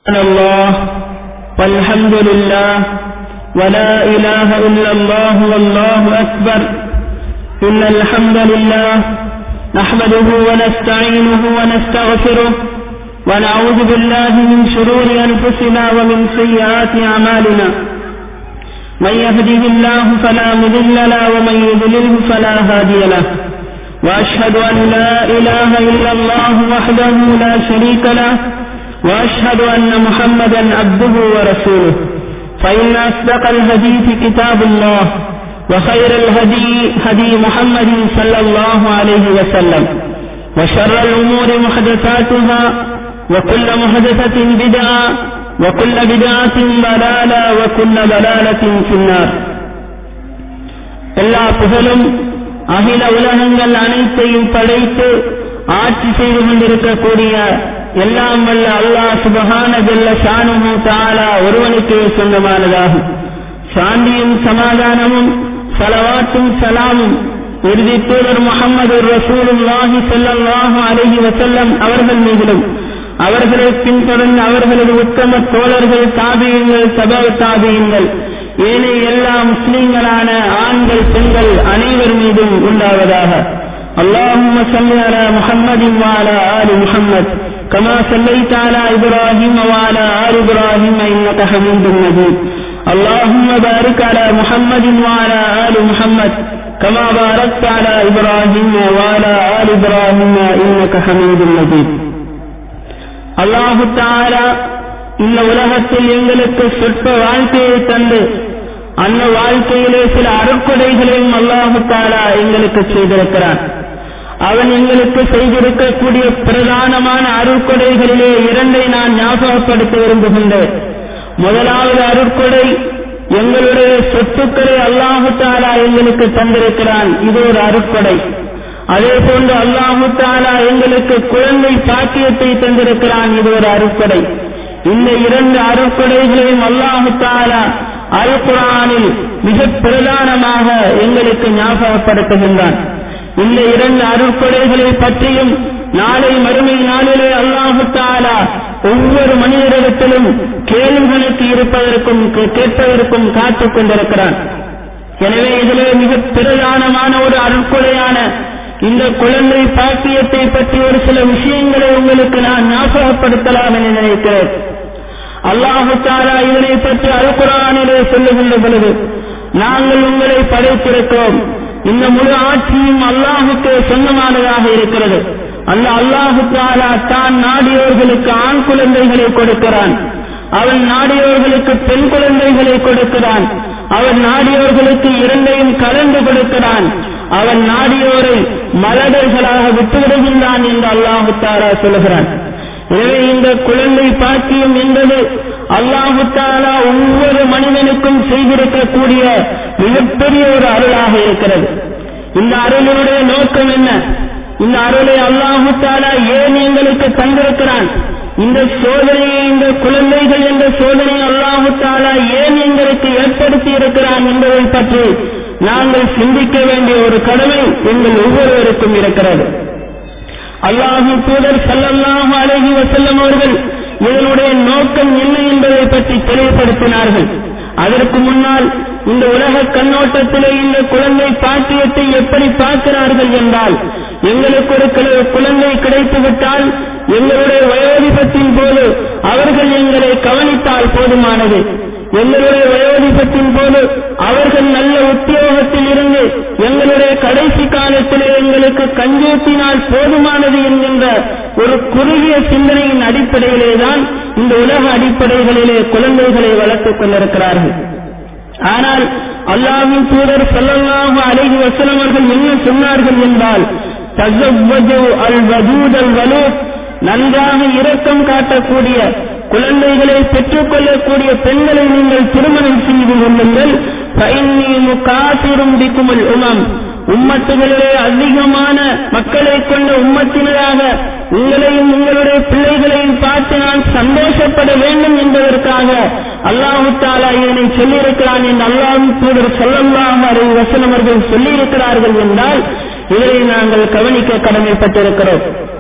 سبحان الله والحمد لله ولا إله إلا الله والله أكبر إن الحمد لله نحمده ونستعينه ونستغفره ونعوذ بالله من شرور أنفسنا ومن سيئات أعمالنا من يهده الله فلا مضل له ومن يضلله فلا هادي له وأشهد أن لا إله إلا الله وحده لا شريك له وأشهد أن محمدا عبده ورسوله فإن أصدق الحديث كتاب الله وخير الهدي هدي محمد صلى الله عليه وسلم وشر الأمور محدثاتها وكل محدثة بدعة وكل بدعة ضلالة وكل ضلالة في النار எல்லா புகழும் அகில உலகங்கள் அனைத்தையும் படைத்து ஆட்சி செய்து கொண்டிருக்கக்கூடிய எல்லாம் வல்ல அல்லாஹ் சுபஹான ஜல்ல ஷானுமு தாலா ஒருவனுக்கே சொந்தமானதாகும் சாந்தியும் சமாதானமும் சலவாத்தும் சலாமும் இறுதி தூதர் முகமது ரசூலுல்லாஹி ஸல்லல்லாஹு அலைஹி வஸல்லம் அவர்கள் மீதிலும் அவர்களை பின்தொடர்ந்து அவர்களது உத்தம தோழர்கள் தாபியங்கள் சபா தாபியங்கள் ஏனைய எல்லா முஸ்லிம்களான ஆண்கள் பெண்கள் அனைவர் மீதும் உண்டாவதாக اللهم صل على محمد وعلى آل محمد كما صليت على إبراهيم وعلى آل إبراهيم إنك حميد مجيد اللهم بارك على محمد وعلى آل محمد كما باركت على إبراهيم وعلى آل إبراهيم إنك حميد مجيد الله تعالى இந்த உலகத்தில் எங்களுக்கு சொற்ப வாழ்க்கையை தந்து அந்த வாழ்க்கையிலே சில அருட்கொடைகளையும் அல்லாஹு தாலா எங்களுக்கு செய்திருக்கிறான் அவன் எங்களுக்கு செய்திருக்கக்கூடிய பிரதானமான அருட்கொடைகளிலே இரண்டை நான் ஞாபகப்படுத்த விரும்புகின்றேன் முதலாவது அருட்கொடை எங்களுடைய சொத்துக்களை அல்லாஹு தாலா எங்களுக்கு தந்திருக்கிறான் இது ஒரு அருட்கொடை அதே போன்று அல்லாஹு தாலா எங்களுக்கு குழந்தை பாக்கியத்தை தந்திருக்கிறான் இது ஒரு அருட்கொடை இந்த இரண்டு அருட்கொடைகளையும் அல்லாஹு தாலா அல் குரானில் மிக பிரதானமாக எங்களுக்கு ஞாபகப்படுத்துகின்றான் இந்த இரண்டு அருட்கொடைகளை பற்றியும் நாளை மறுமை நாளிலே அல்லாஹு தாலா ஒவ்வொரு மனிதரிடத்திலும் கேள்விகளுக்கு இருப்பதற்கும் கேட்பதற்கும் காத்துக் கொண்டிருக்கிறான் எனவே இதிலே மிக பிரதானமான ஒரு அருட்கொடையான இந்த குழந்தை பாக்கியத்தை பற்றி ஒரு சில விஷயங்களை உங்களுக்கு நான் ஞாபகப்படுத்தலாம் என நினைக்கிறேன் அல்லாஹு தாலா இதனை பற்றி அல்குரானிலே சொல்லுகின்ற பொழுது நாங்கள் உங்களை படைத்திருக்கிறோம் இந்த முழு ஆட்சியும் அல்லாஹுக்கு சொந்தமானதாக இருக்கிறது அந்த அல்லாஹு தாலா தான் நாடியோர்களுக்கு ஆண் குழந்தைகளை கொடுக்கிறான் அவன் நாடியோர்களுக்கு பெண் குழந்தைகளை கொடுக்கிறான் அவன் நாடியோர்களுக்கு இரண்டையும் கலந்து கொடுக்கிறான் அவன் நாடியோரை மலடர்களாக விட்டுவிடுகின்றான் என்று அல்லாஹு தாலா சொல்லுகிறான் எனவே இந்த குழந்தை பாக்கியம் என்பது அல்லாஹு தாலா ஒவ்வொரு மனிதனுக்கும் செய்திருக்கக்கூடிய மிகப்பெரிய ஒரு அருளாக இருக்கிறது இந்த அருளுடைய நோக்கம் என்ன இந்த அருளை அல்லாஹு தாலா ஏன் எங்களுக்கு தந்திருக்கிறான் இந்த சோதனையை இந்த குழந்தைகள் என்ற சோதனை அல்லாஹு தாலா ஏன் எங்களுக்கு ஏற்படுத்தி இருக்கிறான் என்பதை பற்றி நாங்கள் சிந்திக்க வேண்டிய ஒரு கடமை எங்கள் ஒவ்வொருவருக்கும் இருக்கிறது அல்லாஹு தூதர் சல்லல்லாஹு அலஹி வசல்லம் அவர்கள் இதனுடைய நோக்கம் என்ன என்பதை பற்றி தெளிவுபடுத்தினார்கள் அதற்கு முன்னால் இந்த உலக கண்ணோட்டத்திலே இந்த குழந்தை பாக்கியத்தை எப்படி பார்க்கிறார்கள் என்றால் எங்களுக்கு ஒரு குழந்தை கிடைத்து விட்டால் எங்களுடைய வயோதிபத்தின் போது அவர்கள் எங்களை கவனித்தால் போதுமானது எங்களுடைய வயோதிபத்தின் போது அவர்கள் நல்ல உத்தியோகத்தில் இருந்து எங்களுடைய கடைசி காலத்திலே எங்களுக்கு கஞ்சூத்தினால் போதுமானது என்கின்ற ஒரு குறுகிய சிந்தனையின் அடிப்படையிலே தான் இந்த உலக அடிப்படைகளிலே குழந்தைகளை வளர்த்துக் கொண்டிருக்கிறார்கள் ஆனால் அல்லாவின் தூதர் சொல்லலாக அழகி வசனம் அவர்கள் என்ன சொன்னார்கள் என்றால் அல் வதூத் அல் வலூத் நன்றாக இரக்கம் காட்டக்கூடிய குழந்தைகளை பெற்றுக் கொள்ளக்கூடிய பெண்களை நீங்கள் திருமணம் செய்து கொள்ளுங்கள் காசிரும் பிக்குமல் உமம் உம்மத்துகளிலே அதிகமான மக்களை கொண்ட உம்மத்தினராக உங்களையும் உங்களுடைய பிள்ளைகளையும் பார்த்து நான் சந்தோஷப்பட வேண்டும் என்பதற்காக அல்லாஹு தாலா இதனை சொல்லியிருக்கிறான் என்று அல்லாஹு தூதர் சொல்லல்லாம அறிவு வசனம் அவர்கள் சொல்லியிருக்கிறார்கள் என்றால் இதனை நாங்கள் கவனிக்க கடமைப்பட்டிருக்கிறோம்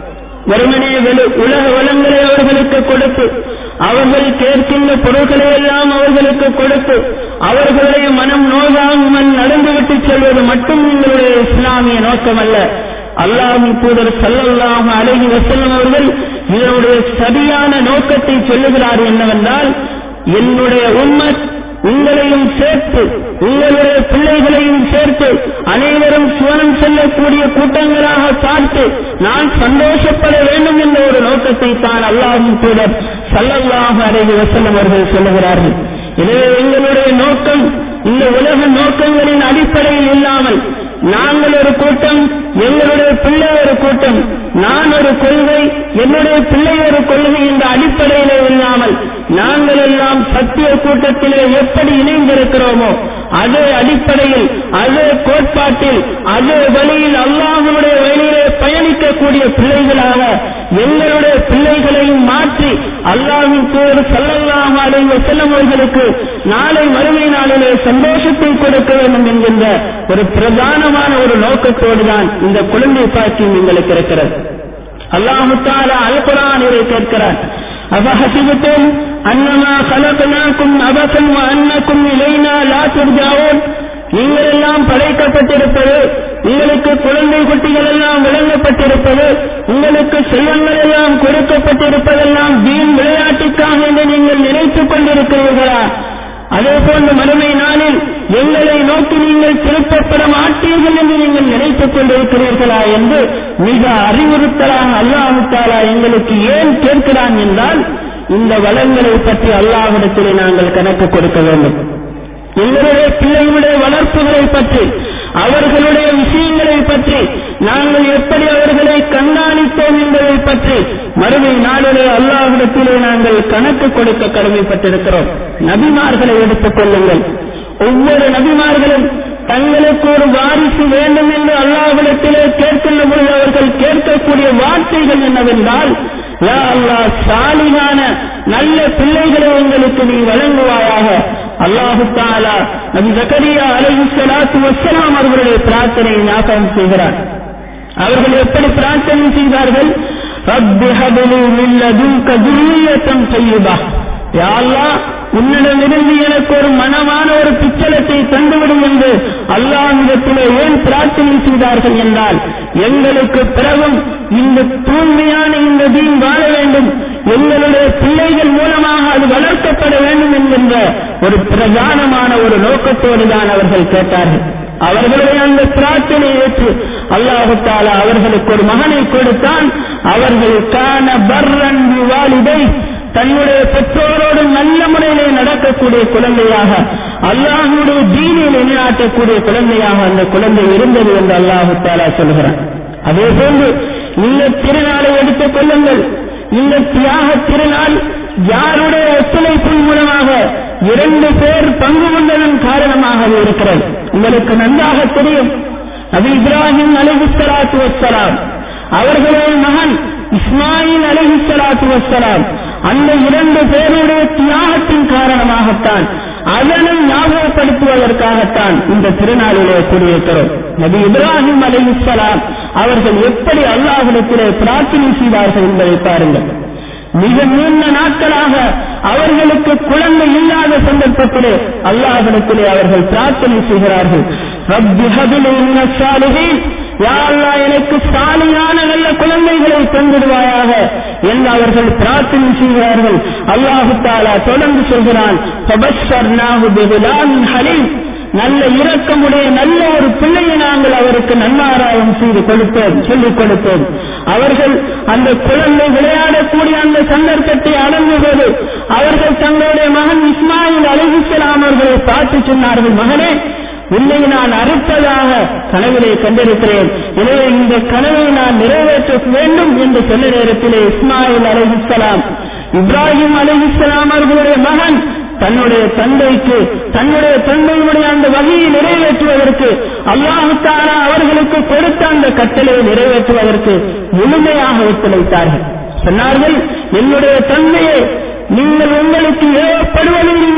வெறுமனே உலக வளங்களை அவர்களுக்கு கொடுத்து அவர்கள் கேட்கின்ற பொருட்களை எல்லாம் அவர்களுக்கு கொடுத்து அவர்களுடைய மனம் நோகாமல் நடந்துவிட்டு செல்வது மட்டும் எங்களுடைய இஸ்லாமிய நோக்கம் அல்ல அல்லாஹின் தூதர் சல்லல்லாஹு அலைஹி வஸல்லம் அவர்கள் இதனுடைய சரியான நோக்கத்தை சொல்லுகிறார் என்னவென்றால் என்னுடைய உம்மத் உங்களையும் சேர்த்து உங்களுடைய பிள்ளைகளையும் சேர்த்து அனைவரும் சுவனம் செல்லக்கூடிய கூட்டங்களாக பார்த்து நான் சந்தோஷப்பட வேண்டும் என்ற ஒரு நோக்கத்தை தான் அல்லாஹின் தூதர் சல்லல்லாஹு அலைஹி வஸல்லம் அவர்கள் சொல்லுகிறார்கள் எனவே எங்களுடைய நோக்கம் இந்த உலக நோக்கங்களின் அடிப்படையில் இல்லாமல் நாங்கள் ஒரு கூட்டம் எங்களுடைய பிள்ளை ஒரு கூட்டம் நான் ஒரு கொள்கை என்னுடைய பிள்ளை ஒரு கொள்கை என்ற அடிப்படையிலே இல்லாமல் நாங்கள் எல்லாம் சத்திய கூட்டத்திலே எப்படி இணைந்திருக்கிறோமோ அதே அடிப்படையில் அதே கோட்பாட்டில் அதே வழியில் அல்லாஹனுடைய வழியிலே பயணிக்கக்கூடிய பிள்ளைகளாக எங்களுடைய பிள்ளைகளையும் மாற்றி அல்லாஹின் தூர் சல்லல்லாஹு அலைஹி வஸல்லம் அவர்களுக்கு நாளை மறுமை நாளிலே சந்தோஷத்தை கொடுக்க வேண்டும் என்கின்ற ஒரு பிரதானமான ஒரு நோக்கத்தோடு தான் இந்த குழந்தை பாக்கியம் எங்களுக்கு இருக்கிறது அல்லாஹு தாலா அல் குரானிலே கேட்கிறார் அபஹசிபத்தும் அன்னமா கலக்கனாக்கும் அபசம் அன்னக்கும் இலைனா லா துர்ஜாவோன் நீங்கள் எல்லாம் படைக்கப்பட்டிருப்பது உங்களுக்கு குழந்தை குட்டிகள் எல்லாம் வழங்கப்பட்டிருப்பது உங்களுக்கு செல்வங்கள் எல்லாம் கொடுக்கப்பட்டிருப்பதெல்லாம் வீண் விளையாட்டுக்காக என்று நீங்கள் நினைத்துக் கொண்டிருக்கிறீர்களா அதே போன்ற மறுமை நாளில் எங்களை நோக்கி நீங்கள் திருப்பப்பட மாட்டீர்கள் என்று நீங்கள் நினைத்துக் கொண்டிருக்கிறீர்களா என்று மிக அறிவுறுத்தலாக அல்லாஹுத்தாலா எங்களுக்கு ஏன் கேட்கிறான் என்றால் இந்த வளங்களை பற்றி அல்லாஹிடத்திலே நாங்கள் கணக்கு கொடுக்க வேண்டும் எங்களுடைய பிள்ளைகளுடைய வளர்ப்புகளை பற்றி அவர்களுடைய விஷயங்களை பற்றி நாங்கள் எப்படி அவர்களை கண்காணித்தோம் என்பதை பற்றி மறுமை நாளிலே அல்லாஹிடத்திலே நாங்கள் கணக்கு கொடுக்க கடமைப்பட்டிருக்கிறோம் நபிமார்களை எடுத்துக் கொள்ளுங்கள் ஒவ்வொரு நபிமார்களும் தங்களுக்கு ஒரு வாரிசு வேண்டும் என்று அல்லாஹிடத்திலே கேட்கின்ற பொழுது அவர்கள் கேட்கக்கூடிய வார்த்தைகள் என்னவென்றால் யா அல்லாஹ் சாலிகான நல்ல பிள்ளைகளை உங்களுக்கு நீ வழங்குவாயாக அல்லாஹு தாலா நபி ஜக்கரியா அலைஹி ஸலாத்து வஸ்ஸலாம் அவர்களுடைய பிரார்த்தனையை ஞாபகம் செய்கிறார் அவர்கள் எப்படி பிரார்த்தனை செய்தார்கள் ரப்பி ஹப்லி மின் லதுன்க துர்ரியத்தன் தய்யிபா யா அல்லாஹ் உன்னிடமிருந்து எனக்கு ஒரு மனமான ஒரு பிச்சலத்தை தந்துவிடும் என்று அல்லாஹிடத்திலே ஏன் பிரார்த்தனை செய்தார்கள் என்றால் எங்களுக்கு பிறகும் இந்த தூய்மையான இந்த தீன் வாழ வேண்டும் எங்களுடைய பிள்ளைகள் மூலமாக அது வளர்க்கப்பட வேண்டும் என்கின்ற ஒரு பிரதானமான ஒரு நோக்கத்தோடு தான் அவர்கள் கேட்டார்கள் அவர்களுடைய அந்த பிரார்த்தனை ஏற்று அல்லாஹு தாலா அவர்களுக்கு ஒரு மகனை கொடுத்தான் அவர்கள் காண பர்ரன் வாலிதை தன்னுடைய பெற்றோரோடு நல்ல முறையிலே நடக்கக்கூடிய குழந்தையாக அல்லாஹுடைய தீனியை நிலைநாட்டக்கூடிய குழந்தையாக அந்த குழந்தை இருந்தது என்று அல்லாஹு தாலா சொல்கிறான் அதே போன்று இந்த திருநாளை எடுத்துக் கொள்ளுங்கள் இந்த தியாக திருநாள் யாருடைய ஒத்துழைப்பின் மூலமாக இரண்டு பேர் பங்கு கொண்டதன் காரணமாக இருக்கிறது உங்களுக்கு நன்றாக தெரியும் அது இப்ராஹிம் அலிஹுசலாத்து வசலாம் அவர்களுடைய மகன் இஸ்மாயில் அலிஹுசலாத்து வசலாம் அந்த இரண்டு பேருடைய தியாகத்தின் காரணமாகத்தான் அதனை ஞாபகப்படுத்துவதற்காகத்தான் இந்த திருநாளிலே கூடியிருக்கிறோம் நபி இப்ராஹிம் அலிஹுசலாம் அவர்கள் எப்படி அல்லாஹிடத்திலே பிரார்த்தனை செய்தார்கள் என்பதை பாருங்கள் மிக நீண்ட நாட்களாக அவர்களுக்கு குழந்தை இல்லாத சந்தர்ப்பத்திலே அல்லாஹிடத்திலே அவர்கள் பிரார்த்தனை செய்கிறார்கள் ரப்பி ஹபிலி மினஸ் சாலிஹீன் யா அல்லாஹ் எனக்கு சாலியான நல்ல குழந்தைகளை தந்துடுவாயாக என்று அவர்கள் பிரார்த்தனை செய்கிறார்கள் அல்லாஹு தாலா தொடர்ந்து சொல்கிறான் ஃபபஷ்ஷர்னாஹு பிகுலாமின் ஹலீம் நல்ல இரக்கமுடைய நல்ல ஒரு பிள்ளையை நாங்கள் அவருக்கு நன்மாராயம் செய்து கொடுத்தோம் சொல்லிக் கொடுத்தோம் அவர்கள் அந்த குழந்தை விளையாடக்கூடிய அந்த சந்தர்ப்பத்தை அடங்கும்போது அவர்கள் தங்களுடைய மகன் இஸ்மாயில் அலிஹிஸ்லாம் அவர்களை பார்த்து சொன்னார்கள் மகனே உன்னை நான் அறுப்பதாக கனவிலே கண்டிருக்கிறேன் எனவே இந்த கனவை நான் நிறைவேற்ற வேண்டும் என்று சொன்ன நேரத்திலே இஸ்மாயில் அலிஹிஸ்லாம் இப்ராஹிம் அலிஹிஸ்லாம் அவர்களுடைய மகன் தன்னுடைய தந்தைக்கு தன்னுடைய தந்தையுடைய அந்த வகையை நிறைவேற்றுவதற்கு அல்லாஹுத்தாரா அவர்களுக்கு கொடுத்த அந்த கட்டளையை நிறைவேற்றுவதற்கு முழுமையாக ஒத்துழைத்தார்கள் சொன்னார்கள் என்னுடைய தந்தையே நீங்கள் உங்களுக்கு ஏவப்படுவதை நீங்கள் செய்ய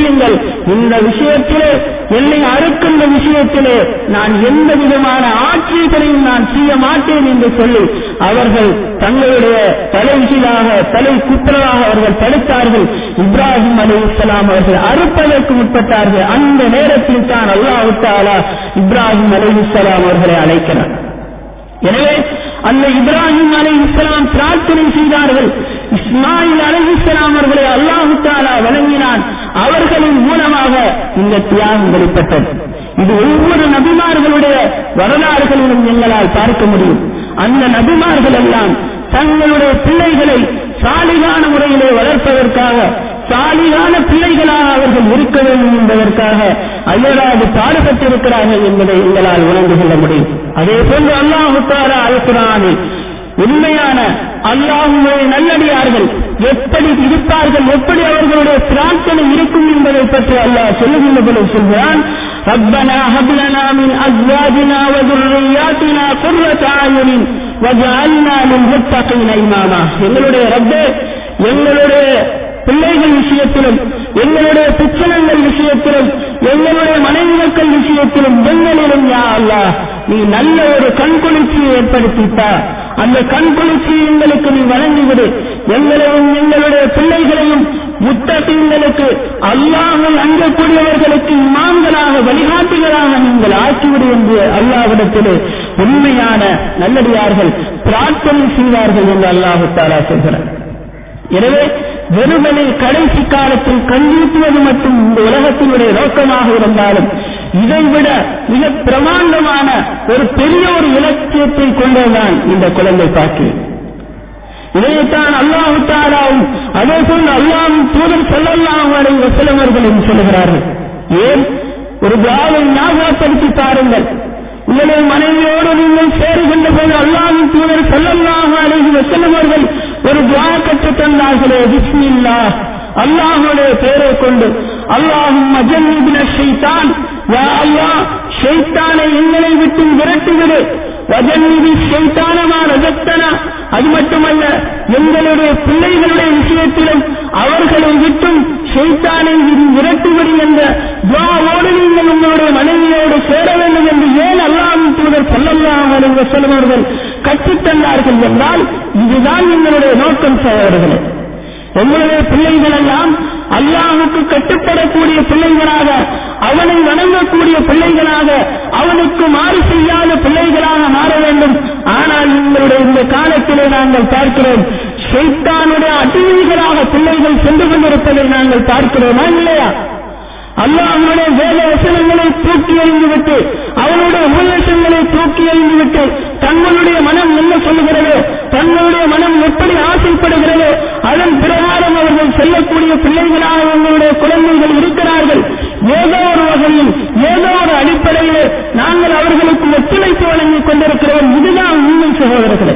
செய்யுங்கள் இந்த விஷயத்திலே என்னை அறுக்கின்ற விஷயத்திலே நான் எந்த விதமான ஆட்சேபனையும் நான் செய்ய மாட்டேன் என்று சொல்லி அவர்கள் தங்களுடைய தலைகீழாக தலை குற்றலாக அவர்கள் தடுத்தார்கள் இப்ராஹிம் அலி இஸ்லாம் அவர்கள் அறுப்பதற்கு முற்பட்டார்கள் அந்த நேரத்தில் தான் அல்லாஹு தாலா இப்ராஹிம் அலி இஸ்லாம் அவர்களை அழைக்கிறார் எனவே அந்த இப்ராஹிம் அலை இஸ்லாம் பிரார்த்தனை செய்தார்கள் இஸ்மாயில் அலை இஸ்லாம் அவர்களை அல்லாஹு தாலா வழங்கினான் அவர்களின் மூலமாக இந்த தியாகம் வெளிப்பட்டது இது ஒவ்வொரு நபிமார்களுடைய வரலாறுகளிலும் எங்களால் பார்க்க முடியும் அந்த நபிமார்கள் எல்லாம் தங்களுடைய பிள்ளைகளை சாலிகான முறையிலே வளர்ப்பதற்காக சாலிகான பிள்ளைகளாக அவர்கள் இருக்க வேண்டும் என்பதற்காக அயராது பாடுபட்டிருக்கிறார்கள் என்பதை எங்களால் உணர்ந்து கொள்ள முடியும் அதே போன்று அல்லாஹு தாரா அல்குரானில் உண்மையான அல்லாஹுடைய நல்லடியார்கள் எப்படி இருப்பார்கள் எப்படி அவர்களுடைய பிரார்த்தனை இருக்கும் என்பதை பற்றி அல்லாஹ் சொல்லுகின்ற பொழுது சொல்கிறான் ربنا هب لنا من ازواجنا وذرياتنا قرة اعين وجعلنا للمتقين اماما எங்களுடைய ரப்பே எங்களுடைய பிள்ளைகள் விஷயத்திலும் எங்களுடைய பிச்சனங்கள் விஷயத்திலும் எங்களுடைய மனைவி மக்கள் விஷயத்திலும் எங்களிலும் யா அல்லா நீ நல்ல ஒரு கண்குளிர்ச்சியை ஏற்படுத்தித்தா அந்த கண்குளிர்ச்சியை எங்களுக்கு நீ வழங்கிவிடு எங்களையும் எங்களுடைய பிள்ளைகளையும் முத்தகங்களுக்கு அல்லாமல் அஞ்சக்கூடியவர்களுக்கு இமாம்களாக வழிகாட்டுகளாக நீங்கள் ஆக்கிவிடு என்று அல்லாவிடத்திலே உண்மையான நல்லடியார்கள் பிரார்த்தனை செய்வார்கள் என்று அல்லாஹு தாரா சொல்கிறார் எனவே வெறுமனே கடைசி காலத்தில் கண்ணூற்றுவது மட்டும் இந்த உலகத்தினுடைய நோக்கமாக இருந்தாலும் இதைவிட மிக பிரமாண்டமான ஒரு பெரிய ஒரு இலட்சியத்தை கொண்டதுதான் இந்த குழந்தை பாக்கி இதைத்தான் அல்லாஹு தாலாவும் அதே போல் அல்லாவும் தூதர் செல்லல்லாம் வரை வசலவர்களும் சொல்லுகிறார்கள் ஏன் ஒரு துவாவை ஞாபகப்படுத்தி பாருங்கள் உங்களுடைய மனைவியோடு நீங்கள் சேருகின்ற போது அல்லாவின் தூதர் செல்லல்லாக அழகி வசலவர்கள் ஒரு துவா கற்றுத் தந்தார்களே பிஸ்மில்லா அல்லாஹுடைய பெயரை கொண்டு அல்லாஹும் மஜன்னிபின ஷைத்தான் யா அல்லாஹ் ஷைத்தானை எங்களை விட்டு விரட்டிவிடு வஜன்னிபி ஷைத்தானமா ரஜத்தனா அது மட்டுமல்ல எங்களுடைய பிள்ளைகளுடைய விஷயத்திலும் அவர்களை விட்டும் ஷைத்தானை விரட்டிவிடு என்ற துவாவோடு நீங்கள் உங்களுடைய மனைவியோடு சேர வேண்டும் என்று ஏன் அல்லாஹின் தூதர் சொல்லலாம் அலைவ செல்வர்கள் கற்றுத்தந்தார்கள் என்றால் இதுதான் எங்களுடைய நோக்கம் சகோதரர்களே உங்களுடைய பிள்ளைகள் எல்லாம் அல்லாஹுக்கு கட்டுப்படக்கூடிய பிள்ளைகளாக அவனை வணங்கக்கூடிய பிள்ளைகளாக அவனுக்கு மாறு செய்யாத பிள்ளைகளாக மாற வேண்டும் ஆனால் உங்களுடைய இந்த காலத்திலே நாங்கள் பார்க்கிறோம் ஷைத்தானுடைய அடிமைகளாக பிள்ளைகள் சென்று கொண்டிருப்பதை நாங்கள் பார்க்கிறோமா இல்லையா அல்லாஹனுடைய வேத வசனங்களை தூக்கி எறிந்துவிட்டு அவனுடைய உபதேசங்களை தூக்கி எறிந்துவிட்டு தங்களுடைய மனம் என்ன சொல்லுகிறது தங்களுடைய மனம் எப்படி ஆசைப்படுகிறது அதன் பிரகாரம் அவர்கள் செல்லக்கூடிய பிள்ளைகளாக உங்களுடைய குழந்தைகள் இருக்கிறார்கள் ஏதோ ஒரு வகையில் ஏதோ ஒரு அடிப்படையில் நாங்கள் அவர்களுக்கு ஒத்துழைப்பு வழங்கிக் கொண்டிருக்கிறோம் இதுதான் உண்மை சகோதரர்களே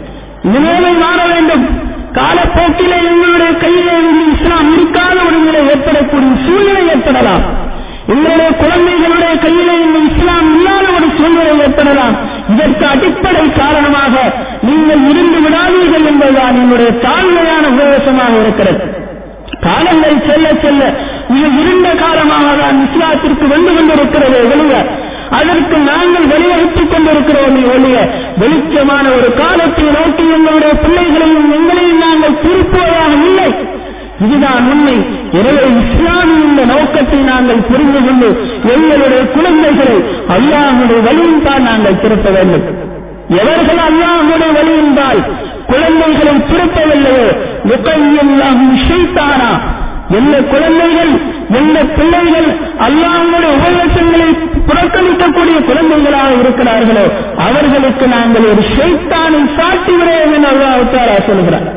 இனிமேலை மாற வேண்டும் காலப்போக்கிலே எங்களுடைய கையிலே இருந்து இஸ்லாம் இருக்காத ஒரு நிலை ஏற்படக்கூடிய சூழ்நிலை ஏற்படலாம் எங்களுடைய குழந்தைகளுடைய கையிலே இந்த இஸ்லாம் இல்லாத ஒரு சூழ்நிலை ஏற்படலாம் இதற்கு அடிப்படை காரணமாக நீங்கள் இருந்து விடாதீர்கள் என்பதுதான் என்னுடைய தாழ்மையான உபதேசமாக இருக்கிறது காலங்கள் செல்ல செல்ல மிக இருண்ட காலமாக தான் இஸ்லாத்திற்கு வந்து கொண்டிருக்கிறது வெளிய அதற்கு நாங்கள் வழிவகுத்துக் கொண்டிருக்கிறோம் ஒழிய வெளிச்சமான ஒரு காலத்தை நோக்கி எங்களுடைய பிள்ளைகளையும் எங்களையும் நாங்கள் திருப்புவதாக இல்லை இதுதான் உண்மை எனவே இஸ்லாமின் இந்த நோக்கத்தை நாங்கள் புரிந்து கொண்டு எங்களுடைய குழந்தைகளை அல்லாஹுடைய வழியில் தான் நாங்கள் திருப்ப வேண்டும் எவர்கள் அல்லாஹுடைய வழியின்பால் குழந்தைகளை திருப்பவில்லையோ முகையெல்லாம் ஷைத்தானா எந்த குழந்தைகள் எந்த பிள்ளைகள் அல்லாஹுடைய உபதேசங்களை புறக்கணிக்கக்கூடிய குழந்தைகளாக இருக்கிறார்களோ அவர்களுக்கு நாங்கள் ஒரு ஷைத்தானை சாட்டுகிறோம் என்று அல்லாஹாரா சொல்கிறார்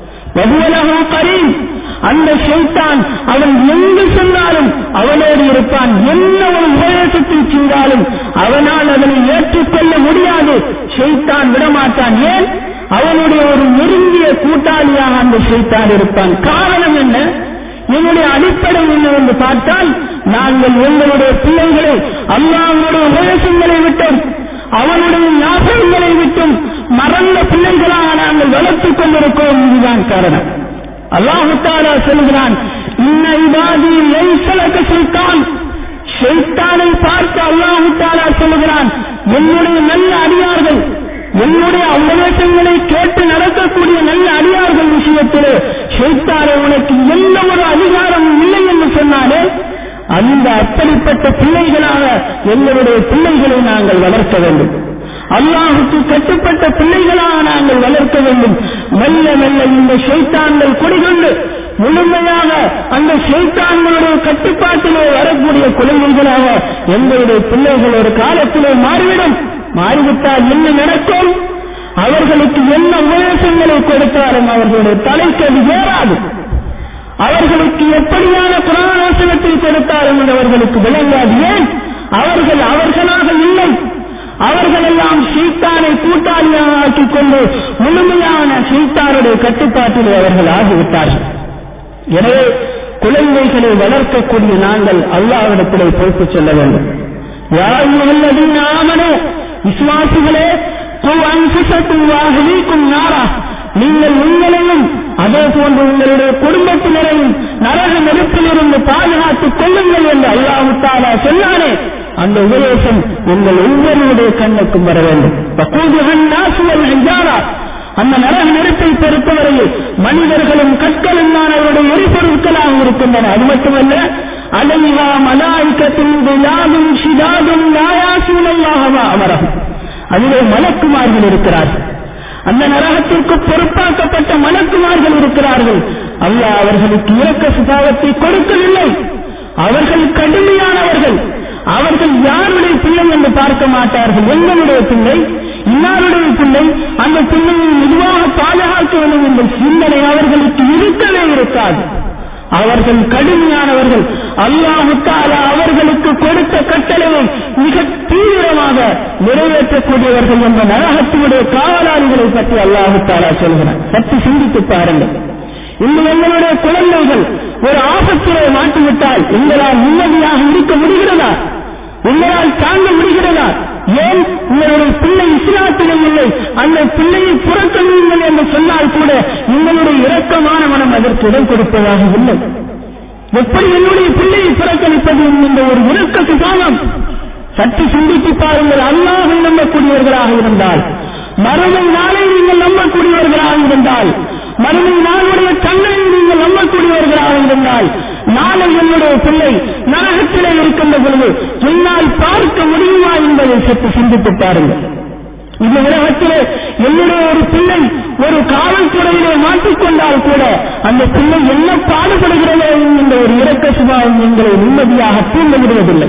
வகுவலகா கரீம் அந்த ஷைத்தான் அவன் எங்கு சென்றாலும் அவனோடு இருப்பான் என்ன ஒரு உபதேசத்தை செய்தாலும் அவனால் அதனை ஏற்றுக்கொள்ள முடியாது ஷைத்தான் விடமாட்டான் ஏன் அவனுடைய ஒரு நெருங்கிய கூட்டாளியாக அந்த ஷைத்தான் இருப்பான் காரணம் என்ன என்னுடைய அடிப்படை என்னவென்று பார்த்தால் நாங்கள் எங்களுடைய பிள்ளைகளை அல்லாஹனுடைய உபதேசங்களை விட்டும் அவனுடைய ஞாபகங்களை விட்டும் மறந்த பிள்ளைகளாக நாங்கள் வளர்த்துக் கொண்டிருக்கிறோம் இதுதான் காரணம் அல்லாஹு தாலா சொல்கிறான் இன்ன இபாதி லைசலக சுல்தான் ஷைத்தானை பார்த்து அல்லாஹு தாலா சொல்லுகிறான் என்னுடைய நல்ல அடியார்கள் என்னுடைய உபதேசங்களை கேட்டு நடக்கக்கூடிய நல்ல அடியார்கள் விஷயத்திலே ஷைத்தானை உனக்கு எந்த ஒரு அதிகாரமும் இல்லை என்று சொன்னாலே அந்த அப்படிப்பட்ட பிள்ளைகளாக எங்களுடைய பிள்ளைகளை நாங்கள் வளர்க்க வேண்டும் அல்லாஹுக்கு கட்டுப்பட்ட பிள்ளைகளாக நாங்கள் வளர்க்க வேண்டும் மெல்ல மெல்ல இந்த ஷைத்தான்கள் குடிகொண்டு முழுமையாக அந்த ஷைத்தான்களுடைய கட்டுப்பாட்டிலே வரக்கூடிய குழந்தைகளாக எங்களுடைய பிள்ளைகள் ஒரு காலத்திலே மாறிவிடும் மாறிவிட்டால் என்ன நடக்கும் அவர்களுக்கு என்ன உபதேசங்களை கொடுத்தாலும் அவர்களுடைய தலைக்கு அது ஏறாது அவர்களுக்கு எப்படியான புராணோசனத்தை கொடுத்தாலும் அவர்களுக்கு விளங்காது ஏன் அவர்கள் அவர்களாக இல்லை அவர்கள் எல்லாம் சீத்தானை கூட்டாளியாக ஆக்கிக் கொண்டு முழுமையான சீத்தானுடைய கட்டுப்பாட்டில் அவர்கள் ஆகிவிட்டார்கள் எனவே குழந்தைகளை வளர்க்கக்கூடிய நாங்கள் அல்லாவிடத்திலே பொறுப்பு சொல்ல வேண்டும் யாருள்ளது நாமனே விசுவாசிகளே அன்புசத்தும் வாகலிக்கும் நாரா நீங்கள் உங்களையும் அதே போன்று உங்களுடைய குடும்பத்தினரையும் நரக நெருப்பிலிருந்து பாதுகாத்துக் கொள்ளுங்கள் என்று அல்லாஹுத்தாலா சொன்னானே அந்த உபதேசம் உங்கள் ஒவ்வொருடைய கண்ணுக்கும் வர வேண்டும் அந்த நரக நெருப்பை பொறுத்தவரையில் மனிதர்களும் கற்களும் தான் அவருடைய எரிபொருட்களாக இருக்கின்றன அது மட்டுமல்ல அலைவா மலாய்க்கத்தின் விழாவும் சிதாதும் நாயாசூலையாகவா அமரகும் அதிலே மலக்குமார்கள் இருக்கிறார்கள் அந்த நரகத்திற்கு பொறுப்பாக்கப்பட்ட மலக்குமார்கள் இருக்கிறார்கள் அல்லாஹ் அவர்களுக்கு இறக்க சுபாவத்தை கொடுக்கவில்லை அவர்கள் கடுமையானவர்கள் அவர்கள் யாருடைய பிள்ளை என்று பார்க்க மாட்டார்கள் எங்களுடைய பிள்ளை இன்னாருடைய பிள்ளை அந்த பிள்ளையை மெதுவாக பாதுகாக்க வேண்டும் என்ற சிந்தனை அவர்களுக்கு இருக்கவே இருக்காது அவர்கள் கடுமையானவர்கள் அல்லாஹுத்தாலா அவர்களுக்கு கொடுத்த கட்டளையை மிக தீவிரமாக நிறைவேற்றக்கூடியவர்கள் என்ற நரகத்தினுடைய காவலாளிகளை பற்றி அல்லாஹுத்தாலா சொல்கிறார் சற்று சிந்தித்து பாருங்கள் இந்த எங்களுடைய குழந்தைகள் ஒரு ஆபத்திலே மாட்டிவிட்டால் எங்களால் நிம்மதியாக இருக்க முடிகிறதா உங்களால் தாங்க முடிகிறதா ஏன் உங்களுடைய பிள்ளை இஸ்லாத்திலே இல்லை அந்த பிள்ளையை புறக்கணியுங்கள் என்று சொன்னால் கூட உங்களுடைய இரக்கமான மனம் அதற்கு இடம் கொடுப்பதாக இல்லை எப்படி என்னுடைய பிள்ளையை புறக்கணிப்பது என்ற ஒரு இறக்க சுகாமம் சற்று சிந்தித்து பாருங்கள் அல்லாஹை நம்பக்கூடியவர்களாக இருந்தால் மறுமை நாளை நீங்கள் நம்பக்கூடியவர்களாக இருந்தால் மறுமை நாளுடைய தன்னை நீங்கள் நம்பக்கூடியவர்களாக இருந்தால் நாளை என்னுடைய பிள்ளை நரகத்திலே இருக்கின்ற பொழுது என்னால் பார்க்க முடியுமா என்பதை சற்று சிந்தித்து பாருங்கள் இந்த உலகத்திலே என்னுடைய ஒரு பிள்ளை ஒரு காவல்துறையிலே மாட்டிக்கொண்டால் கூட அந்த பிள்ளை என்ன பாடுபடுகிறதோ என்ற ஒரு இறக்க சுபாவம் எங்களை நிம்மதியாக தூங்க விடுவதில்லை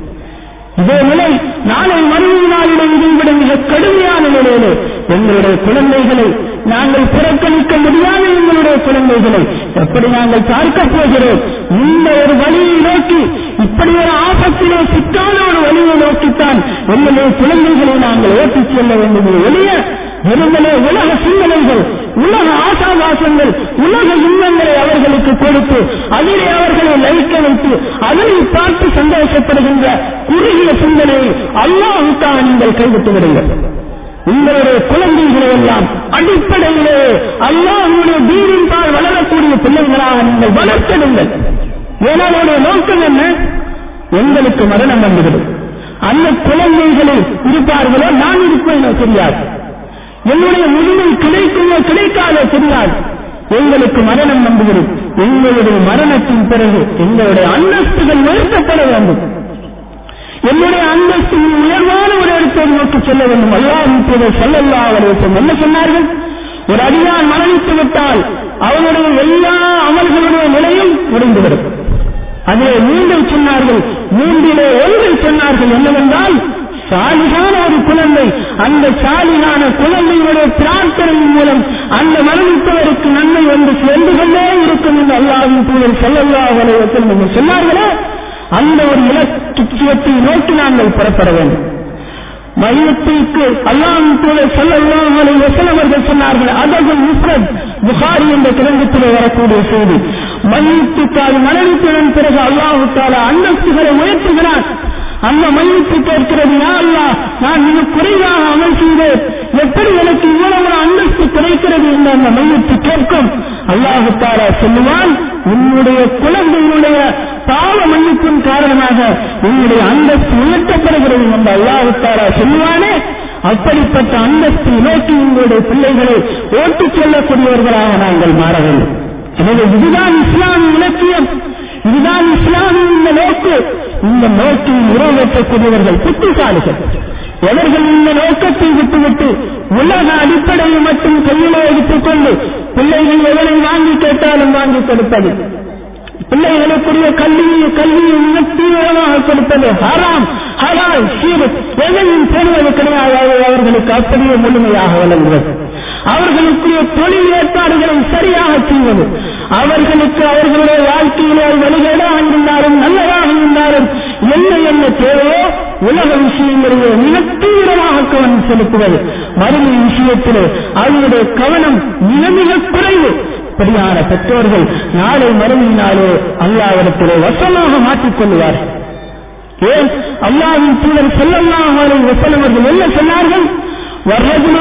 இதே நிலை நாளை மறுமை நாளிலே இதைவிட மிக கடுமையான நிலையிலே எங்களுடைய குழந்தைகளை நாங்கள் புறக்கணிக்க முடியாத எங்களுடைய குழந்தைகளை எப்படி நாங்கள் பார்க்க போகிறோம் இந்த ஒரு வழியை நோக்கி இப்படி ஒரு ஆபத்திலே சிக்கான ஒரு வழியை நோக்கித்தான் எங்களுடைய குழந்தைகளை நாங்கள் ஓட்டிச் செல்ல வேண்டும் ஒழிய வெறுமனே உலக சிந்தனைகள் உலக ஆசாபாசங்கள் உலக இன்பங்களை அவர்களுக்கு கொடுத்து அதிலே அவர்களை லயிக்க வைத்து அதனை பார்த்து சந்தோஷப்படுகின்ற குறுகிய சிந்தனையை அல்லாஹுக்காக நீங்கள் கைவிட்டு விடுங்கள் உங்களுடைய குழந்தைகளை எல்லாம் அடிப்படையிலே அல்லாஹுடைய தீனின் பால் வளரக்கூடிய பிள்ளைகளாக நீங்கள் வளர்த்திடுங்கள் ஏனாவுடைய நோக்கம் என்ன எங்களுக்கு மரணம் வந்துவிடும் அந்த குழந்தைகளில் இருப்பார்களோ நான் இருப்பேனோ தெரியாது என்னுடைய முழுமை கிடைக்குமோ கிடைக்காதோ தெரியாது எங்களுக்கு மரணம் வந்துவிடும் எங்களுடைய மரணத்தின் பிறகு எங்களுடைய அந்தஸ்துகள் உயர்த்தப்பட வேண்டும் என்னுடைய அந்தஸ்து உயர்வான ஒரு இடத்தை நோக்கி செல்ல வேண்டும் அல்லாஹ் இப்போது செல்லல்லா அவர்களுக்கு என்ன சொன்னார்கள் ஒரு அடியான் மரணித்து விட்டால் அவனுடைய எல்லா அமல்களுடைய நிலையும் முடிந்துவிடும் அதிலே மூன்றை சொன்னார்கள் மூன்றிலே ஒன்றை சொன்னார்கள் என்னவென்றால் சாலிகான ஒரு குழந்தை அந்த சாலிகான குழந்தையுடைய பிரார்த்தனையின் மூலம் அந்த மரணித்தவருக்கு நன்மை வந்து சேர்ந்து கொண்டே இருக்கும் என்று அல்லாவின் தூதர் செல்லல்லா வலையத்தில் நீங்கள் சொன்னார்களே அந்த ஒரு இலட்சியத்தை நோக்கி நாங்கள் புறப்பட வேண்டும் மையத்திற்கு அல்லாஹின் தூதர் செல்லல்லாம் வசனவர்கள் சொன்னார்கள் அதகு முஸ்ரத் புகாரி என்ற கிரந்தத்திலே வரக்கூடிய செய்தி மையத்துக்கு அது மரணித்ததன் பிறகு அல்லாஹு தாலா அந்தஸ்துகளை உயர்த்துகிறான் அந்த மையத்து கேட்கிறது யா அல்லா நான் மிக குறைவாக அமல் செய்தேன் எப்படி எனக்கு இவ்வளவு அந்தஸ்து கிடைக்கிறது என்று அந்த மையத்து கேட்கும் அல்லாஹு தாலா சொல்லுவான் உன்னுடைய குழந்தையினுடைய பாவ மன்னிப்பின் காரணமாக உன்னுடைய அந்தஸ்து உயர்த்தப்படுகிறது என்று அல்லாஹுத்தாரா சொல்லுவானே அப்படிப்பட்ட அந்தஸ்து நோக்கி உங்களுடைய பிள்ளைகளை ஓட்டிச் செல்லக்கூடியவர்களாக நாங்கள் மாற வேண்டும் எனவே இதுதான் இஸ்லாமிய இலக்கியம் இதுதான் இஸ்லாமிய இந்த நோக்கு இந்த நோக்கில் நிறைவேற்றக்கூடியவர்கள் புத்திசாலிகள் எவர்கள் இந்த நோக்கத்தை விட்டுவிட்டு உலக அடிப்படையை மட்டும் கையிலே எடுத்துக் கொண்டு பிள்ளைகள் எவரை வாங்கி கேட்டாலும் வாங்கி கொடுப்பது பிள்ளைகளுக்குரிய கல்வியை கல்வியை மிக தீவிரமாக கொடுப்பது ஹராம் ஹலால் சீர் எதையும் பெறுவது கிடையாது அவர்களுக்கு அப்படியே முழுமையாக வழங்குவது அவர்களுக்குரிய தொழில் ஏற்பாடுகளை சரியாக செய்வது அவர்களுக்கு அவர்களுடைய வாழ்க்கையிலே வழிகேடாக இருந்தாலும் நல்லதாக இருந்தாலும் என்ன என்ன தேவையோ உலக விஷயங்களிலே மிக தீவிரமாக கவனம் செலுத்துவது மறுமை விஷயத்திலே அவருடைய கவனம் மிக மிக குறைவு இப்படியான பெற்றோர்கள் நாளை மறுமையினாலே அல்லாவிடத்திலே வசமாக மாற்றிக் கொள்வார்கள் ஏன் அல்லாவின் தூதர் செல்லல்லாம் வசனவர்கள் என்ன சொன்னார்கள் வர்றதுல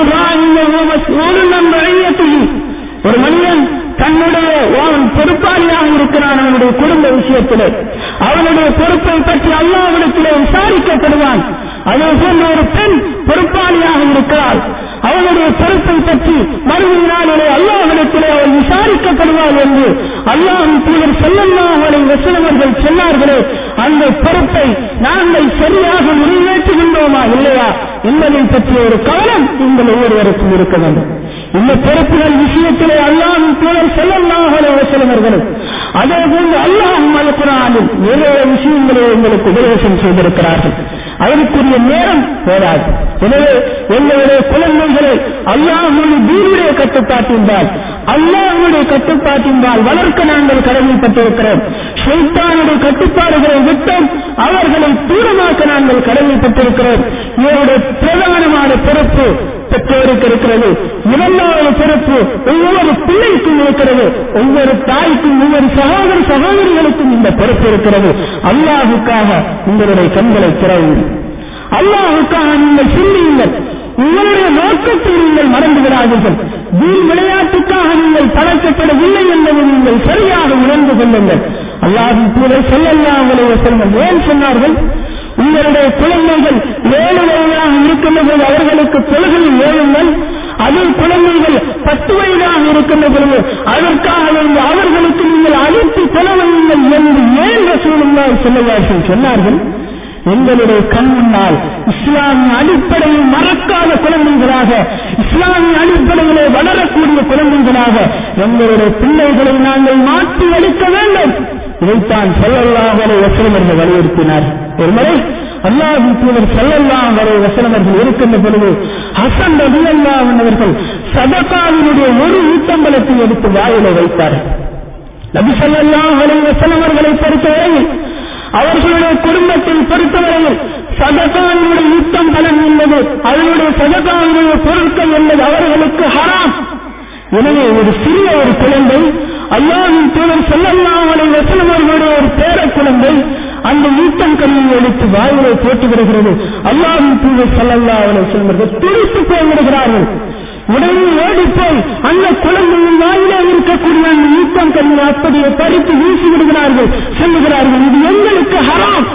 ஒரு மனிதன் தன்னுடைய அவன் பொறுப்பாளியாக இருக்கிறான் அவனுடைய குடும்ப விஷயத்திலே அவனுடைய பொறுப்பை பற்றி அல்லாவிடத்திலே விசாரிக்கப்படுவான் அதே போன்ற ஒரு பெண் பொறுப்பாளியாக இருக்கிறாள் அவனுடைய பொறுப்பை பற்றி மறுமையினாலே அல்லாஹிடத்திலே அவள் விசாரிக்கப்படுவாள் என்று அல்லாஹின் தூதர் செல்லல்லாஹலை வசனவர்கள் சொன்னார்களே அந்த பொறுப்பை நாங்கள் சரியாக நிறைவேற்றுகின்றோமா இல்லையா என்பதை பற்றிய ஒரு கவனம் உங்கள் ஒவ்வொருவருக்கும் இருக்க வேண்டும் இந்த பொறுப்புகள் விஷயத்திலே அல்லாஹின் தூதர் செல்லல்லாஹலை வசனவர்களும் அதே போன்று அல்லாஹும் அல்குரானில் நிறைய விஷயங்களை உங்களுக்கு உபதேசம் செய்திருக்கிறார்கள் அதற்குரிய நேரம் போதாது எனவே எங்களுடைய குழந்தைகளை அல்லாஹுடைய தீனுடைய கட்டுப்பாட்டின்பால் அல்லாஹுடைய கட்டுப்பாட்டின்பால் வளர்க்க நாங்கள் கடமைப்பட்டிருக்கிறோம் ஷைத்தானுடைய கட்டுப்பாடுகளை விட்டோம் அவர்களை தூரமாக்க நாங்கள் கடமைப்பட்டிருக்கிறோம் இவருடைய பிரதானமான பொறுப்பு பெற்றோருக்கு இருக்கிறது இரண்டாவது பொறுப்பு ஒவ்வொரு பிள்ளைக்கும் இருக்கிறது ஒவ்வொரு தாய்க்கும் ஒவ்வொரு சகோதர சகோதரிகளுக்கும் இந்த பொறுப்பு இருக்கிறது அல்லாஹுக்காக உங்களுடைய கண்களை திறவுங்கள் அல்லாஹுக்காக நீங்கள் சிந்தியுங்கள் உங்களுடைய நோக்கத்தை நீங்கள் மறந்து விடாதீர்கள் வீண் விளையாட்டுக்காக நீங்கள் பழக்கப்படவில்லை என்பதை நீங்கள் சரியாக உணர்ந்து கொள்ளுங்கள் அல்லாஹின் தூதர் சொல்லல்லா உங்களுடைய செல்வம் ஏன் சொன்னார்கள் உங்களுடைய குழந்தைகள் ஏழு வயதாக இருக்கின்ற போது அவர்களுக்கு தொழுகையில் ஏழுங்கள் அதே குழந்தைகள் பத்து வயதாக இருக்கின்ற பொழுது அதற்காக வேண்டி அவர்களுக்கு நீங்கள் அழைத்து செலவழியுங்கள் என்று ஏன் ரசூலுல்லாஹி ஸல்லல்லாஹு சொன்னார்கள் எங்களுடைய கண் முன்னால் இஸ்லாமிய அடிப்படையில் மறக்காத குழந்தைகளாக இஸ்லாமிய அடிப்படையிலே வளரக்கூடிய குழந்தைகளாக எங்களுடைய பிள்ளைகளை நாங்கள் மாற்றி அளிக்க வேண்டும் இதைத்தான் செல்லல்லாமலை வசனமர்கள் வலியுறுத்தினார் ஒருமுறை அல்லாஹின் தூதர் செல்லல்லாம் வரை வசனமர்கள் இருக்கின்ற பொழுது ஹசன் ரபியல்லாவன் அவர்கள் சதகாவினுடைய ஒரு ஈட்டம்பலத்தை எடுத்து வாயிலை வைத்தார்கள் நபி சொல்லல்லாம் வரை வசனவர்களை பொறுத்தவரையில் அவர்களுடைய குடும்பத்தை பொறுத்தவரையில் சதகாவினுடைய யுத்தம் பலன் என்பது அதனுடைய சதகாவினுடைய பொருட்கள் என்பது அவர்களுக்கு ஹராம் எனவே ஒரு சிறிய ஒரு குழந்தை அல்லாவின் தூதர் செல்லல்லாமலை வசனவர்களுடைய ஒரு பேர குழந்தை அந்த ஈட்டம் கல்வியை எடுத்து வாயிலை போட்டு விடுகிறது அல்லாவின் தூதர் செல்லல்லா அவளை சொல்வது துடித்து போய் விடுகிறார்கள் உடனே ஓடி போய் அந்த குழந்தையின் வாயிலே இருக்கக்கூடிய அந்த ஈட்டம் கல்வியை அப்படியே பறித்து வீசி விடுகிறார்கள் சொல்லுகிறார்கள் இது எங்களுக்கு ஹராம்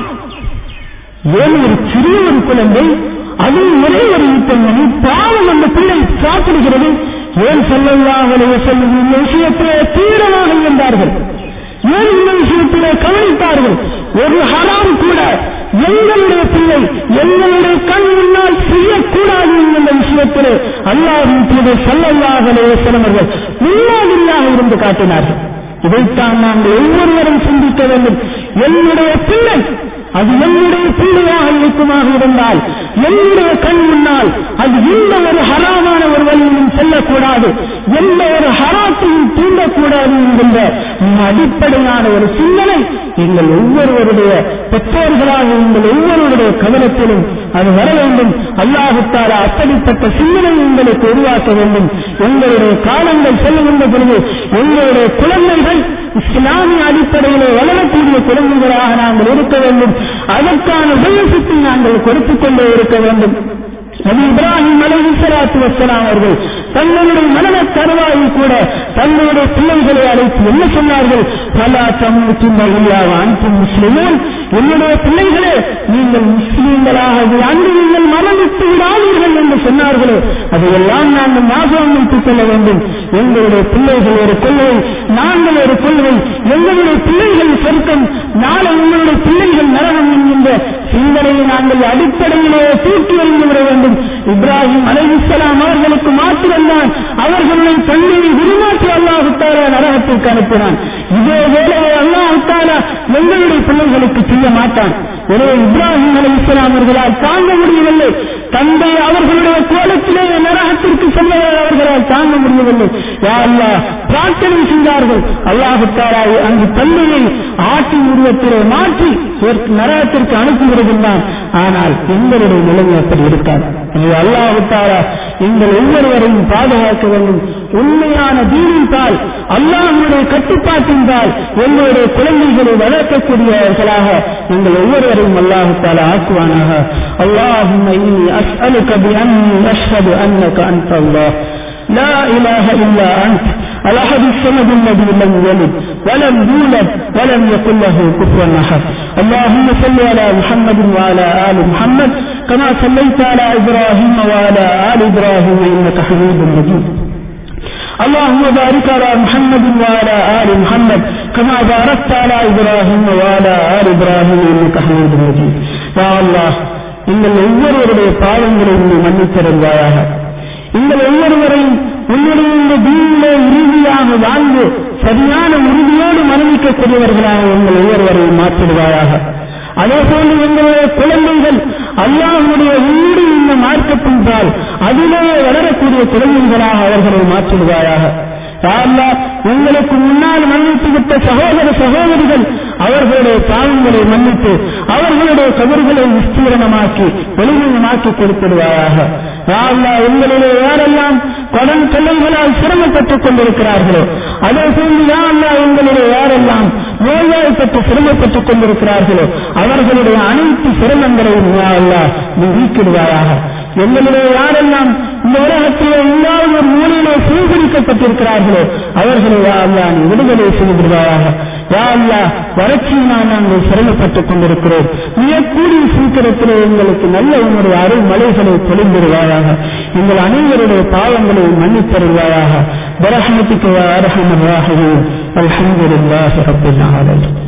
ஏன் ஒரு சிறிய ஒரு குழந்தை அதுவும் ஒரே ஒரு ஈட்டங்கனி பாவம் அந்த பிள்ளை சாப்பிடுகிறது ஏன் சொல்லலாம் சொல்லும் இந்த விஷயத்திலே தீவிரமாக இருந்தார்கள் ஏன் இந்த விஷயத்திலே கவனித்தார்கள் ஒரு ஹராம் கூட எங்களுடைய பிள்ளை எங்களுடைய கண் முன்னால் செய்யக்கூடாது என்ற விஷயத்திலே அல்லாவின் தூதை சொல்லல்லாகலே சிலவர்கள் முன்னாடியாக இருந்து காட்டினார்கள் இதைத்தான் நாங்கள் ஒவ்வொருவரும் சிந்திக்க வேண்டும் என்னுடைய பிள்ளை அது என்னுடைய பிள்ளையாக இருக்குமாக இருந்தால் என்னுடைய கண் முன்னால் அது எந்த ஒரு ஹராமான ஒரு வழியிலும் செல்லக்கூடாது எந்த ஒரு ஹராத்தையும் தூண்டக்கூடாது என்கின்ற அடிப்படையான ஒரு சிந்தனை எங்கள் ஒவ்வொருவருடைய பெற்றோர்களாக உங்கள் ஒவ்வொருவருடைய கவனத்திலும் அது வர வேண்டும் அல்லாஹுத்தார அப்படிப்பட்ட சிந்தனை உங்களுக்கு உருவாக்க வேண்டும் எங்களுடைய காலங்கள் செல்லுகின்ற பொழுது எங்களுடைய குழந்தைகள் இஸ்லாமிய அடிப்படையிலே வளரக்கூடிய குழந்தைகளாக நாங்கள் இருக்க வேண்டும் அதற்கான உபயோகத்தை நாங்கள் கொடுத்துக் கொண்டே இருக்க வேண்டும் நபி இப்ராஹிம் அலஹி சலாத்து வசலாம் அவர்கள் தங்களுடைய மரண தருவாயில் கூட தங்களுடைய பிள்ளைகளை அழைத்து என்ன சொன்னார்கள் பலா சமூகத்தின் அன்பு முஸ்லிமும் என்னுடைய பிள்ளைகளே நீங்கள் முஸ்லீம்களாக அன்று நீங்கள் மரணித்து விடாதீர்கள் என்று சொன்னார்களோ அதையெல்லாம் நாங்கள் ஞாபகம் வைத்துக் கொள்ள வேண்டும் எங்களுடைய பிள்ளைகள் ஒரு கொள்கை நாங்கள் ஒரு கொள்கை எங்களுடைய பிள்ளைகள் சொர்க்கம் நாளை உங்களுடைய பிள்ளைகள் நரகம் என்கின்ற சிந்தனையை நாங்கள் அடிப்படையிலே தூக்கி எறிந்து விட வேண்டும் இப்ராஹிம் அலைஹிஸ்ஸலாம் அவர்களுக்கு மாத்திரம்தான் அவர்களுடைய தந்தையை விருமாற்றி அல்லாஹுத்தாரா நரகத்திற்கு அனுப்பினான் இதே வேலையை அல்லாஹுத்தாரா எங்களுடைய பிள்ளைகளுக்கு செய்ய மாட்டான் எனவே இப்ராஹிம் அலி இஸ்லாம் அவர்களால் தாங்க முடியவில்லை தந்தை அவர்களுடைய கோலத்திலே நரகத்திற்கு செல்வதை அவர்களால் தாங்க முடியவில்லை யாரா பிரார்த்தனை செய்தார்கள் அல்லாஹுத்தாரா அங்கு தந்தையை ஆட்சி உருவத்திலே மாற்றி நரகத்திற்கு அனுப்புகிறதுதான் ஆனால் எங்களுடைய நிலைமை அப்படி இருக்காது எனவே அல்லாஹுத்தாரா எங்கள் ஒவ்வொருவரையும் பாதுகாக்க வேண்டும் உண்மையான தீனின்பால் அல்லாஹுடைய கட்டுப்பாட்டின்பால் எங்களுடைய குழந்தைகளை வளர்க்கக்கூடியவர்களாக எங்கள் ஒவ்வொருவரையும் அல்லாஹுத்தாலா ஆக்குவானாக அல்லாஹும் أسألك بأني أشهد أنك أنت الله لا إله إلا أنت الأحد الصمد الذي لم يلد ولم يولد ولم يكن له كفوا أحد اللهم صل على محمد وعلى آل محمد كما صليت على إبراهيم وعلى آل إبراهيم إنك حميد مجيد اللهم بارك على محمد وعلى آل محمد كما باركت على إبراهيم وعلى آل إبراهيم إنك حميد مجيد يا الله நீங்கள் ஒவ்வொருவருடைய பாவங்களை நீ மன்னித்திருந்தாயாக நீங்கள் ஒவ்வொருவரையும் உன்னுடைய இந்த தீனிலே உறுதியாக வாழ்ந்து சரியான உறுதியோடு மரணிக்கக்கூடியவர்களாக உங்கள் ஒவ்வொருவரையும் மாற்றிடுவாயாக அதே போல எங்களுடைய குழந்தைகள் அல்லாஹுடைய உயிரி இந்த மார்க்கத்தின்பால் அதிலேயே வளரக்கூடிய குழந்தைகளாக அவர்களை மாற்றிடுவாயாக உங்களுக்கு முன்னால் மன்னித்து விட்ட சகோதர சகோதரிகள் அவர்களுடைய பாவங்களை மன்னித்து அவர்களுடைய கபர்களை விஸ்தீரணமாக்கி ஒளிமயமாக்கி கொடுத்திடுவாயாக யாழ்லா உங்களிலே யாரெல்லாம் கடன் தொல்லைகளால் சிரமப்பட்டுக் கொண்டிருக்கிறார்களோ அதே போன்று யாழ்லா உங்களிலே யாரெல்லாம் நோய்வாய்ப்பட்டு சிரமப்பட்டுக் கொண்டிருக்கிறார்களோ அவர்களுடைய அனைத்து சிரமங்களையும் யாழ்லா நீ நீக்கிடுவாயாக எங்களிலே யாரெல்லாம் இந்த உலகத்திலே இல்லாத ஒரு மூலையிலே சீர்குடிக்கப்பட்டிருக்கிறார்களோ அவர்களை யாழ்லா நீ விடுதலை செய்திருவாயாக யாழ்லா வறட்சியினால் நாங்கள் சிரமப்பட்டுக் கொண்டிருக்கிறோம் மிகக்கூடிய சீக்கிரத்திலே எங்களுக்கு நல்ல உன்னுடைய அருள் மலைகளை பொழிந்திருவாயாக எங்கள் அனைவருடைய பாவங்களை மன்னித்தருவாயாக பிரஹமத்துக்கு அரஹமர் ராஹிம் அல்ஹம்துலில்லாஹி ரப்பில் ஆலமீன்